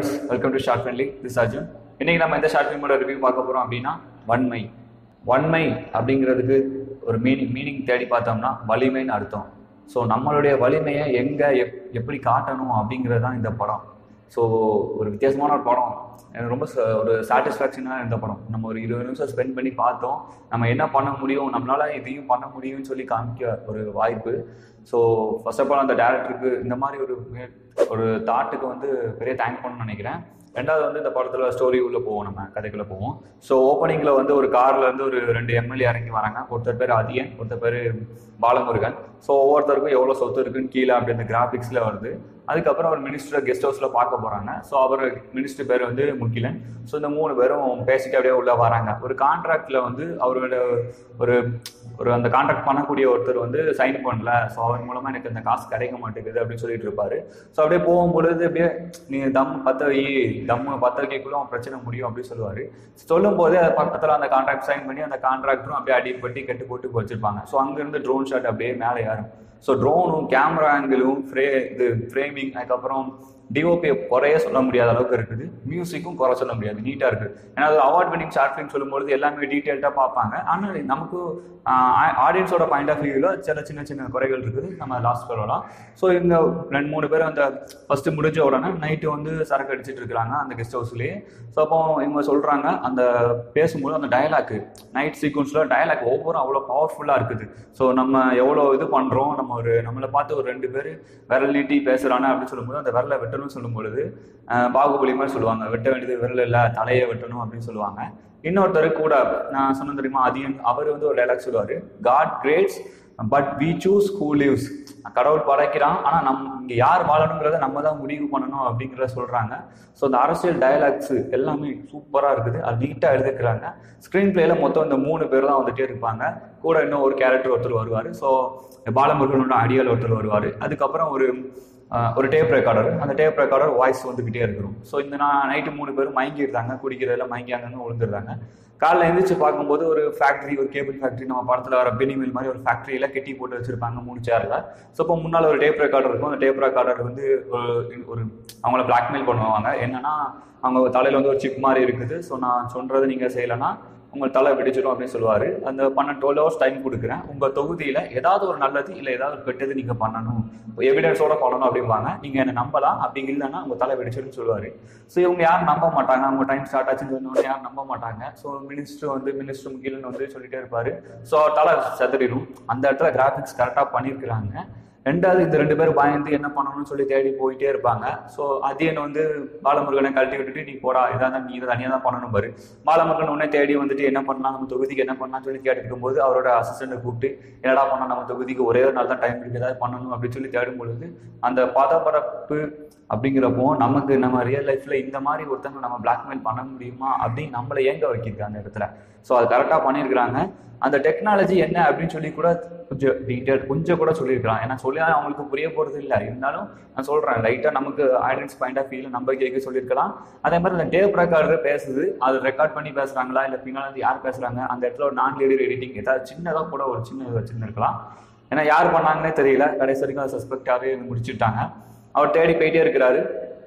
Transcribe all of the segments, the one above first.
friends welcome to short friendly this Arjun இன்னைக்கு நம்ம எந்த ஷார்ட் ஃபிலிமோட ரிவ்யூ பார்க்க போறோம் அப்படின்னா வன்மை வன்மை அப்படிங்கிறதுக்கு ஒரு மீனிங் மீனிங் தேடி பார்த்தோம்னா வலிமைன்னு அர்த்தம் ஸோ நம்மளுடைய வலிமையை எங்கே எப் எப்படி காட்டணும் அப்படிங்கிறது தான் இந்த படம் ஸோ ஒரு வித்தியாசமான ஒரு படம் எனக்கு ரொம்ப ச- ஒரு சாட்டிஸ்ஃபேக்ஷனாக இந்த படம் நம்ம ஒரு இருபது நிமிஷம் ஸ்பெண்ட் பண்ணி பார்த்தோம் நம்ம என்ன பண்ண முடியும் நம்மளால இதையும் பண்ண முடியும்னு சொல்லி காமிக்க ஒரு வாய்ப்பு ஸோ ஃபர்ஸ்ட் ஆஃப் ஆல் அந்த டேரக்டருக்கு இந்த மாதிரி ஒரு மே- ஒரு தாட்டுக்கு வந்து பெரிய தேங்க் பண்ணணும்னு நினைக்கிறேன் ரெண்டாவது வந்து இந்த படத்தில் ஸ்டோரி உள்ள போவோம் நம்ம கதைக்குள்ள போவோம் ஸோ ஓப்பனிங்கில் வந்து ஒரு கார்ல இருந்து ஒரு ரெண்டு எம்எல்ஏ இறங்கி வராங்க ஒருத்தர் பேர் அதியன் ஒருத்தர் பேர் பாலமுருகன் ஸோ ஒவ்வொருத்தருக்கும் எவ்வளோ சொத்து இருக்குன்னு கீழே அப்படி அந்த கிராஃபிக்ஸில் வருது அதுக்கப்புறம் ஒரு மினிஸ்டர் கெஸ்ட் ஹவுஸில் பார்க்க போகிறாங்க ஸோ அவர் மினிஸ்டர் பேர் வந்து முகிலன் ஸோ இந்த மூணு பேரும் பேசிட்டு அப்படியே உள்ளே வராங்க ஒரு கான்ட்ராக்டில் வந்து அவரோட ஒரு ஒரு அந்த கான்ட்ராக்ட் பண்ணக்கூடிய ஒருத்தர் வந்து சைன் பண்ணல ஸோ அவர் மூலமாக எனக்கு அந்த காசு கிடைக்க மாட்டேங்குது அப்படின்னு சொல்லிட்டு இருப்பாரு ஸோ அப்படியே போகும்பொழுது அப்படியே நீ தம் பத்த வை தம் பத்த வைக்கக்குள்ள அவன் பிரச்சனை முடியும் அப்படின்னு சொல்லுவாரு சொல்லும் போதே அது பக்கத்தில் அந்த கான்ட்ராக்ட் சைன் பண்ணி அந்த கான்ட்ராக்டரும் அப்படியே அடிப்பட்டி கெட்டு போட்டு வச்சிருப்பாங்க ஸோ அங்கேருந்து ட்ரோன் ஷாட் அப்படியே மேலே ஏறும் ஸோ ட்ரோனும் கேமரா ஆங்கிளும் ஃப்ரே இது ஃப்ரேமிங் அதுக்கப்புறம் டிஓபி குறைய சொல்ல முடியாத அளவுக்கு இருக்குது மியூசிக்கும் குறை சொல்ல முடியாது நீட்டாக இருக்குது ஏன்னா அது அவார்ட் வினிங் ஷார்ட் ஃபிலிம் சொல்லும்போது எல்லாமே டீட்டெயில்டாக பார்ப்பாங்க ஆனால் நமக்கு ஆடியன்ஸோட பாயிண்ட் ஆஃப் வியூவில் சில சின்ன சின்ன குறைகள் இருக்குது நம்ம லாஸ்ட் சொல்லலாம் ஸோ இவங்க ரெண்டு மூணு பேர் அந்த ஃபஸ்ட்டு முடிஞ்ச உடனே நைட்டு வந்து சரக்கு அடிச்சிட்டு இருக்கிறாங்க அந்த கெஸ்ட் ஹவுஸ்லேயே ஸோ அப்போ இவங்க சொல்கிறாங்க அந்த பேசும்போது அந்த டயலாக் நைட் சீக்வன்ஸில் டயலாக் ஒவ்வொரு அவ்வளோ பவர்ஃபுல்லாக இருக்குது ஸோ நம்ம எவ்வளோ இது பண்ணுறோம் நம்ம ஒரு நம்மளை பார்த்து ஒரு ரெண்டு பேர் விரல் நீட்டி பேசுகிறானே அப்படின்னு சொல்லும்போது அந்த விரலை வெட்டணும்னு சொல்லும் பொழுது அஹ், பாகுபலி மாதிரி சொல்லுவாங்க வெட்ட வேண்டியது விரல் இல்லை தலையை வெட்டணும் அப்படின்னு சொல்லுவாங்க இன்னொருத்தர் கூட நான் சொன்ன தெரியுமா அதியன் அவர் வந்து ஒரு டைலாக் சொல்லுவார் God creates but we choose who lives கடவுள் படைக்கிறான் ஆனால் நம் இங்கே யார் வாழணுங்கிறத நம்ம தான் முடிவு பண்ணணும் அப்படிங்கிறத சொல்கிறாங்க ஸோ அந்த அரசியல் டயலாக்ஸ் எல்லாமே சூப்பராக இருக்குது அது நீட்டாக எழுதிக்கிறாங்க ஸ்க்ரீன் பிளேல மொத்தம் இந்த மூணு பேர் தான் வந்துட்டே இருப்பாங்க கூட இன்னும் ஒரு கேரக்டர் ஒருத்தர் வருவார் ஸோ பாலமுருகனோட அடியால் ஒருத்தர் வருவார் அதுக்கப்புறம் ஒரு ஆஹ், ஒரு டேப் ரெக்கார்டர் அந்த டேப் ரெக்கார்டர் வாய்ஸ் வந்துக்கிட்டே இருக்கிறோம் ஸோ இந்த நான் நைட்டு மூணு பேரும் மயங்கிடுறாங்க குடிக்கிறதுல மயங்கி அங்கங்க விழுந்துடுறாங்க காலைல எழுந்திரிச்சு பார்க்கும்போது ஒரு ஃபேக்ட்ரி ஒரு கேபிள் ஃபேக்ட்ரி நம்ம படத்தில் வர பெனிமில் மாதிரி ஒரு ஃபேக்ட்ரியில கெட்டி போட்டு வச்சிருப்பாங்க மூணு சேர்ல ஸோ இப்போ முன்னால் ஒரு டேப் ரெக்கார்டர் இருக்கும் அந்த டேப் ரெக்கார்டர் வந்து ஒரு ஒரு அவங்கள பிளாக்மெயில் பண்ணுவாங்க என்னன்னா அவங்க தலையில வந்து ஒரு சிப் மாதிரி இருக்குது ஸோ நான் சொல்றது நீங்க செய்யலைன்னா உங்க தலை வெடிச்சிடும் அப்படின்னு சொல்லுவாரு அந்த பண்ண டுவெல் ஹவர்ஸ் டைம் கொடுக்குறேன் உங்க தொகுதியில ஏதாவது ஒரு நல்லது இல்லை ஏதாவது ஒரு கெட்டது நீங்க பண்ணணும் எவிடன்ஸோட பண்ணணும் அப்படிம்பாங்க நீங்க என்ன நம்பலாம் அப்படி இல்லைன்னா உங்க தலை வெடிச்சிடும்னு சொல்லுவாரு ஸோ இவங்க யாரும் நம்ப மாட்டாங்க அவங்க டைம் ஸ்டார்ட் ஆச்சுன்னு சொன்னோடனே யாரும் நம்ப மாட்டாங்க ஸோ மினிஸ்டர் வந்து மினிஸ்டர் கீழன் வந்து சொல்லிட்டே இருப்பாரு ஸோ தலை செதறிடும் அந்த இடத்துல கிராஃபிக்ஸ் கரெக்டாக பண்ணியிருக்கிறாங்க ரெண்டாவது இந்த ரெண்டு பேரும் பயந்து என்ன பண்ணணும்னு சொல்லி தேடி போயிட்டே இருப்பாங்க ஸோ அதியன் வந்து பாலமுருகனை கழட்டி விட்டுட்டு நீ போடா இதாக தான் நீ இதை தனியாக தான் பண்ணணும் பாரு பாலமுருகன் உடனே தேடி வந்துட்டு என்ன பண்ணலாம் நம்ம தொகுதிக்கு என்ன பண்ணலாம்னு சொல்லி கேட்டுட்டு இருக்கும்போது அவரோட அசிஸ்டண்ட்டை கூப்பிட்டு என்னடா பண்ணலாம் நம்ம தொகுதிக்கு ஒரே ஒரு நாள் தான் டைம் இருக்கு ஏதாவது பண்ணணும் அப்படின்னு சொல்லி தேடும் பொழுது அந்த பதப்பரப்பு அப்படிங்கிறப்போ நமக்கு நம்ம ரியல் லைஃப்ல இந்த மாதிரி ஒருத்தவங்க நம்ம பிளாக்மெயில் பண்ண முடியுமா அப்படின்னு நம்மளை ஏங்க வைக்கிருக்கு அந்த இடத்துல ஸோ அது கரெக்டாக பண்ணியிருக்கிறாங்க அந்த டெக்னாலஜி என்ன அப்படின்னு சொல்லி கூட கொஞ்சம் டீட்டெயில் கொஞ்சம் கூட சொல்லியிருக்கலாம் ஏன்னா சொல்லி அவங்களுக்கு புரிய போகிறது இல்லை இருந்தாலும் நான் சொல்கிறேன் லைட்டாக நமக்கு ஆடியன்ஸ் பாயிண்ட் ஆஃப் வியூவில் நம்ம கேட்க சொல்லியிருக்கலாம் அதே மாதிரி அந்த டேப் ரெக்கார்டர் பேசுது அது ரெக்கார்ட் பண்ணி பேசுகிறாங்களா இல்லை பின்னால் வந்து யார் பேசுகிறாங்க அந்த இடத்துல ஒரு நான் லீடர் எடிட்டிங் ஏதாவது சின்னதாக கூட ஒரு சின்ன இது வச்சுருந்துருக்கலாம் ஏன்னா யார் பண்ணாங்கன்னே தெரியல கடைசி வரைக்கும் அது சஸ்பெக்டாகவே முடிச்சுட்டாங்க அவர் தேடி போயிட்டே இருக்கிறாரு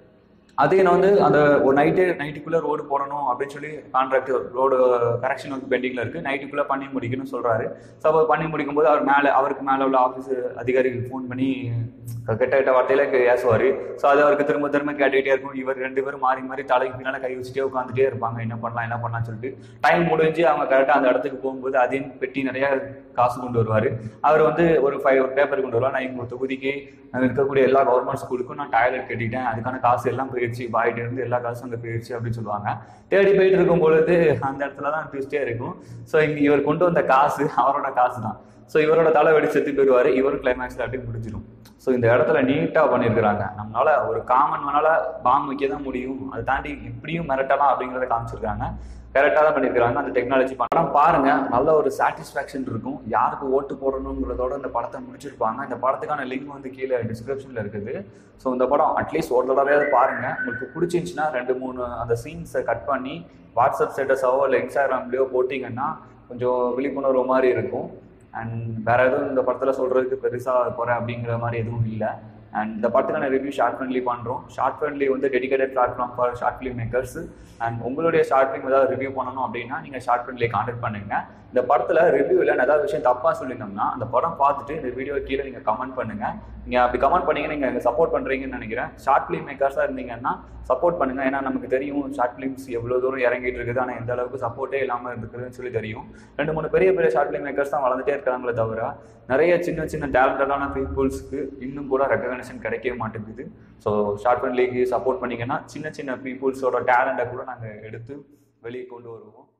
அதே நான் வந்து அந்த ஒரு நைட்டு நைட்டுக்குள்ளே ரோடு போடணும் அப்படின்னு சொல்லி கான்ட்ராக்ட் ரோடு கரெக்ஷன் வந்து பெண்டிங்கில் இருக்குது நைட்டுக்குள்ளே பண்ணி முடிக்கணும்னு சொல்கிறாரு ஸோ அவர் பண்ணி முடிக்கும்போது அவர் மேலே அவருக்கு மேலே உள்ள ஆஃபீஸ் அதிகாரிகளுக்கு ஃபோன் பண்ணி கெட்ட கெட்ட வார்த்தையில ஏசுவார் ஸோ அது அவருக்கு திரும்ப திரும்ப கேட்டுக்கிட்டே இருக்கும் இவர் ரெண்டு பேரும் மாறி மாறி தலைக்கு பின்னால் கை வச்சுட்டே உட்காந்துட்டே இருப்பாங்க என்ன பண்ணலாம் என்ன பண்ணலாம்னு சொல்லிட்டு டைம் முடிஞ்சு அவங்க கரெக்டாக அந்த இடத்துக்கு போகும்போது அதையும் பெட்டி நிறைய காசு கொண்டு வருவார் அவர் வந்து ஒரு ஃபைவ் ஒரு பேப்பர் கொண்டு வருவார் நான் எங்கள் தொகுதிக்கு அங்க இருக்கக்கூடிய எல்லா கவர்மெண்ட் ஸ்கூலுக்கும் நான் டாய்லெட் கட்டிட்டேன் அதுக்கான காசு எல்லாம் போயிடுச்சு பாய்ட்டு இருந்து எல்லா காசும் அங்கே போயிடுச்சு அப்படின்னு சொல்லுவாங்க தேடி போயிட்டு இருக்கும் பொழுது அந்த இடத்துல தான் ட்விஸ்டே இருக்கும் ஸோ இங்கே இவர் கொண்டு வந்த காசு அவரோட காசு தான் ஸோ இவரோட தலை வெடி செத்து போயிடுவார் இவரும் கிளைமேக்ஸில் அப்படி முடிஞ்சிடும் ஸோ இந்த இடத்துல நீட்டாக பண்ணியிருக்கிறாங்க நம்மளால ஒரு காமன் மனால பாம் வைக்க தான் முடியும் அதை தாண்டி இப்படியும் மிரட்டலாம் அப்படிங்கிறத காமிச்சிருக்காங்க கரெக்டாக தான் பண்ணியிருக்காங்க அந்த டெக்னாலஜி படம் பாருங்க நல்ல ஒரு சாட்டிஸ்ஃபேக்ஷன் இருக்கும் யாருக்கு ஓட்டு போடணுங்கிறதோட இந்த படத்தை முடிச்சிருப்பாங்க இந்த படத்துக்கான லிங்க் வந்து கீழே டிஸ்கிரிப்ஷனில் இருக்குது ஸோ இந்த படம் அட்லீஸ்ட் ஒரு தடவையாவது பாருங்க உங்களுக்கு பிடிச்சிருந்துச்சுன்னா ரெண்டு மூணு அந்த சீன்ஸை கட் பண்ணி வாட்ஸ்அப் ஸ்டேட்டஸாவோ இல்லை இன்ஸ்டாகிராம்லேயோ போட்டிங்கன்னா கொஞ்சம் விழிப்புணர்வு மாதிரி இருக்கும் அண்ட் வேற எதுவும் இந்த படத்தில் சொல்றதுக்கு பெருசாக குறை அப்படிங்கிற மாதிரி எதுவும் இல்லை அண்ட் இந்த படத்துக்கான ரிவ்யூ ஷார்ட் ஃப்ரெண்ட்லி பண்ணுறோம் ஷார்ட் ஃப்ரெண்ட்லி வந்து dedicated platform for short film makers and உங்களுடைய ஷார்ட் ஃபிலிம் ஏதாவது ரிவ்யூ பண்ணணும் அப்படின்னா நீங்கள் ஷார்ட் ஃப்ரெண்ட்லி கான்டாக்ட் பண்ணுங்க இந்த படத்தில் ரிவ்யூவில் ஏதாவது விஷயம் தப்பாக சொல்லியிருந்தோம்னா அந்த படம் பார்த்துட்டு இந்த வீடியோ கீழே நீங்கள் கமெண்ட் பண்ணுங்க நீங்கள் அப்படி கமெண்ட் பண்ணீங்கன்னா நீங்கள் எனக்கு சப்போர்ட் பண்ணுறீங்கன்னு நினைக்கிறேன் ஷார்ட் ஃபிலிம் மேக்கர்ஸாக இருந்தீங்கன்னா சப்போர்ட் பண்ணுங்க ஏன்னா நமக்கு தெரியும் ஷார்ட் ஃபிலிம்ஸ் எவ்வளோ தூரம் இறங்கிட்டு இருக்குது ஆனால் எந்த அளவுக்கு சப்போர்ட்டே இல்லாமல் இருக்குதுன்னு சொல்லி தெரியும் ரெண்டு மூணு பெரிய பெரிய ஷார்ட் ஃபிலிம் மேக்கர்ஸ் தான் வளர்ந்துட்டே இருக்காங்களே தவிர நிறைய சின்ன சின்ன டேலண்டடான பீப்புள்ஸ்க்கு இன்னும் கூட ரெக்கக்னேஷன் கிடைக்கவே மாட்டேங்குது so short film league support பண்ணீங்கன்னா சின்ன சின்ன பீப்புள்ஸோட டேலண்ட்டை கூட நாங்கள் எடுத்து வெளியே கொண்டு வருவோம்